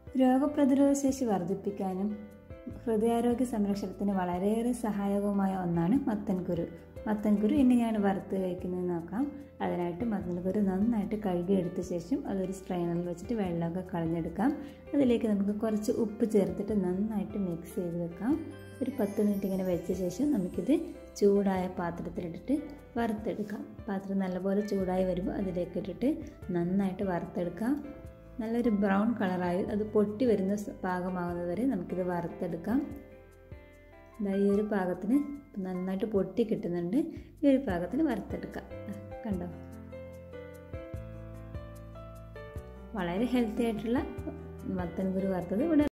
രോഗപ്രതിരോധ ശേഷി വർദ്ധിപ്പിക്കാനും ഹൃദയാരോഗ്യ സംരക്ഷണത്തിന് വളരെയേറെ സഹായകമായ ഒന്നാണ് മത്തൻകുരു മത്തൻകുരു എങ്ങനെയാണ് വറുത്ത് കഴിക്കുന്നത് നോക്കാം അതിനായിട്ട് മത്തൻകുരു നന്നായിട്ട് കഴുകിയെടുത്ത ശേഷം അതൊരു സ്ട്രെയിനറിൽ വെച്ചിട്ട് വെള്ളമൊക്കെ കളഞ്ഞെടുക്കാം അതിലേക്ക് നമുക്ക് കുറച്ച് ഉപ്പ് ചേർത്തിട്ട് നന്നായിട്ട് മിക്സ് ചെയ്ത് വെക്കാം ഒരു പത്ത് മിനിറ്റ് ഇങ്ങനെ വെച്ച ശേഷം നമുക്കിത് ചൂടായ പാത്രത്തിലിട്ടിട്ട് വറുത്തെടുക്കാം പാത്രം നല്ലപോലെ ചൂടായി വരുമ്പോൾ അതിലേക്ക് ഇട്ടിട്ട് നന്നായിട്ട് വറുത്തെടുക്കാം നല്ലൊരു ബ്രൗൺ കളറായി അത് പൊട്ടി വരുന്ന പാകമാകുന്നത് വരെ നമുക്കിത് വറുത്തെടുക്കാം ഈ ഒരു പാകത്തിന് നന്നായിട്ട് പൊട്ടി കിട്ടുന്നുണ്ട് ഈ ഒരു പാകത്തിന് വറുത്തെടുക്കാം കണ്ടോ വളരെ ഹെൽത്തി ആയിട്ടുള്ള മത്തൻ കുരു വറുത്തത് ഇവിടെ